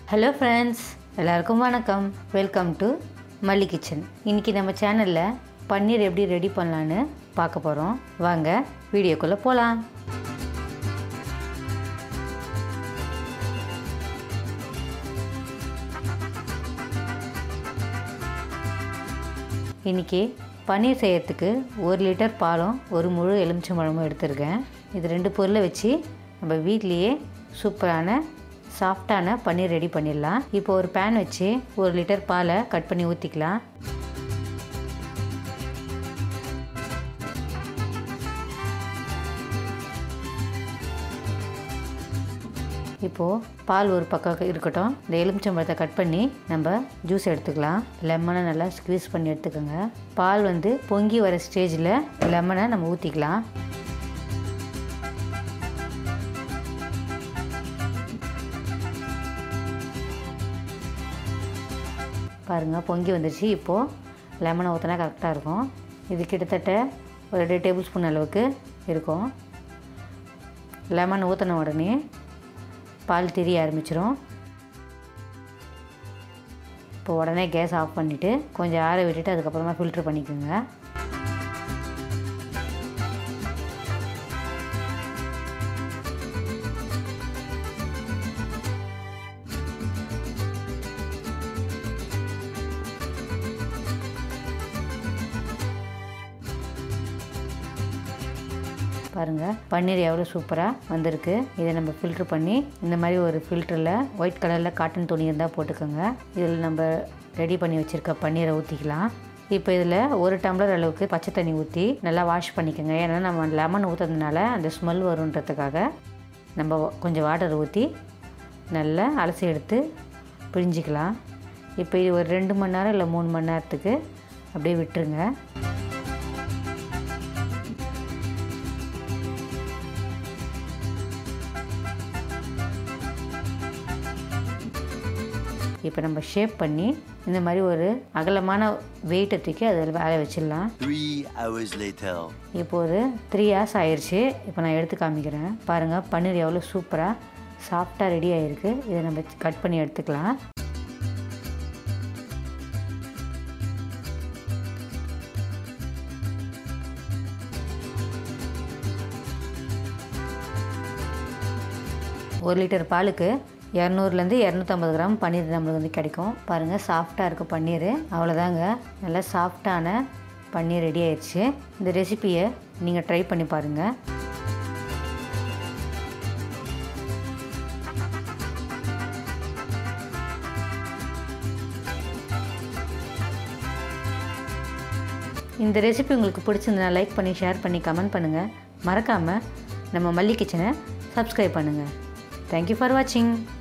Hello friends எல்லாருக்கும் வணக்கம் welcome to மல்லி கிச்சன் இன்றைக்கி நம்ம சேனலில் பன்னீர் எப்படி ரெடி பண்ணலான்னு பார்க்க போகிறோம் வாங்க வீடியோக்குள்ளே போகலாம் இன்றைக்கி பன்னீர் செய்யறதுக்கு ஒரு லிட்டர் பாலும் ஒரு முழு எலுமிச்சம்பழமும் எடுத்திருக்கேன் இது ரெண்டு பொருளை வச்சு நம்ம வீட்லேயே சூப்பரான சாஃப்டான பன்னீர் ரெடி பண்ணிடலாம் இப்போ ஒரு பேன் வச்சு ஒரு லிட்டர் பாலை கட் பண்ணி ஊற்றிக்கலாம் இப்போது பால் ஒரு பக்கம் இருக்கட்டும் இந்த எலுமிச்சம்பழத்தை கட் பண்ணி நம்ம ஜூஸ் எடுத்துக்கலாம் லெமனை நல்லா ஸ்க்வீஸ் பண்ணி எடுத்துக்கோங்க பால் வந்து பொங்கி வர ஸ்டேஜில் லெமனை நம்ம ஊற்றிக்கலாம் பாருங்கள் பொங்கி வந்துருச்சு இப்போது லெமனை ஊற்றினா கரெக்டாக இருக்கும் இது கிட்டத்தட்ட ஒரு ரெண்டு டேபிள் ஸ்பூன் அளவுக்கு இருக்கும் லெமன் ஊற்றின உடனே பால் திரிய ஆரம்பிச்சிரும் இப்போ உடனே கேஸ் ஆஃப் பண்ணிவிட்டு கொஞ்சம் ஆற விட்டுட்டு அதுக்கப்புறமா ஃபில்ட்ரு பண்ணிக்கோங்க பாருங்கள் பன்னீர் எவ்வளோ சூப்பராக வந்திருக்கு இதை நம்ம ஃபில்ட்ரு பண்ணி இந்த மாதிரி ஒரு ஃபில்டரில் ஒயிட் கலரில் காட்டன் துணி இருந்தால் போட்டுக்கோங்க இதில் நம்ம ரெடி பண்ணி வச்சுருக்க பன்னீரை ஊற்றிக்கலாம் இப்போ இதில் ஒரு டம்ளர் அளவுக்கு பச்சை தண்ணி ஊற்றி நல்லா வாஷ் பண்ணிக்கோங்க ஏன்னா நம்ம லெமன் ஊற்றுறதுனால அந்த ஸ்மெல் வருன்றதுக்காக நம்ம கொஞ்சம் வாட்டர் ஊற்றி நல்லா அலசி எடுத்து பிழிஞ்சிக்கலாம் இப்போ இது ஒரு ரெண்டு மணி நேரம் இல்லை மூணு மணி நேரத்துக்கு அப்படியே விட்டுருங்க இப்போ நம்ம ஷேப் பண்ணி இந்த மாதிரி ஒரு அகலமான வெயிட்டை தூக்கி அதில் வேலை வச்சிடலாம் Three hours later. இப்போ ஒரு த்ரீ ஹார்ஸ் ஆயிடுச்சு இப்போ நான் எடுத்து காமிக்கிறேன் பாருங்கள் பன்னீர் எவ்வளோ சூப்பராக சாஃப்டாக ரெடி ஆகிருக்கு இதை நம்ம கட் பண்ணி எடுத்துக்கலாம் ஒரு லிட்டர் பாலுக்கு இரநூறுலேருந்து இரநூத்தம்பது கிராம் பன்னீர் நம்மளுக்கு வந்து கிடைக்கும் பாருங்கள் சாஃப்டாக இருக்குது பன்னீர் அவ்வளோதாங்க நல்லா சாஃப்டான பன்னீர் ரெடி ஆயிடுச்சு இந்த ரெசிப்பியை நீங்கள் ட்ரை பண்ணி பாருங்கள் இந்த ரெசிபி உங்களுக்கு பிடிச்சிருந்தா லைக் பண்ணி ஷேர் பண்ணி கமெண்ட் பண்ணுங்கள் மறக்காமல் நம்ம மல்லி கிச்சனை சப்ஸ்கிரைப் பண்ணுங்கள் தேங்க்யூ ஃபார் வாட்சிங்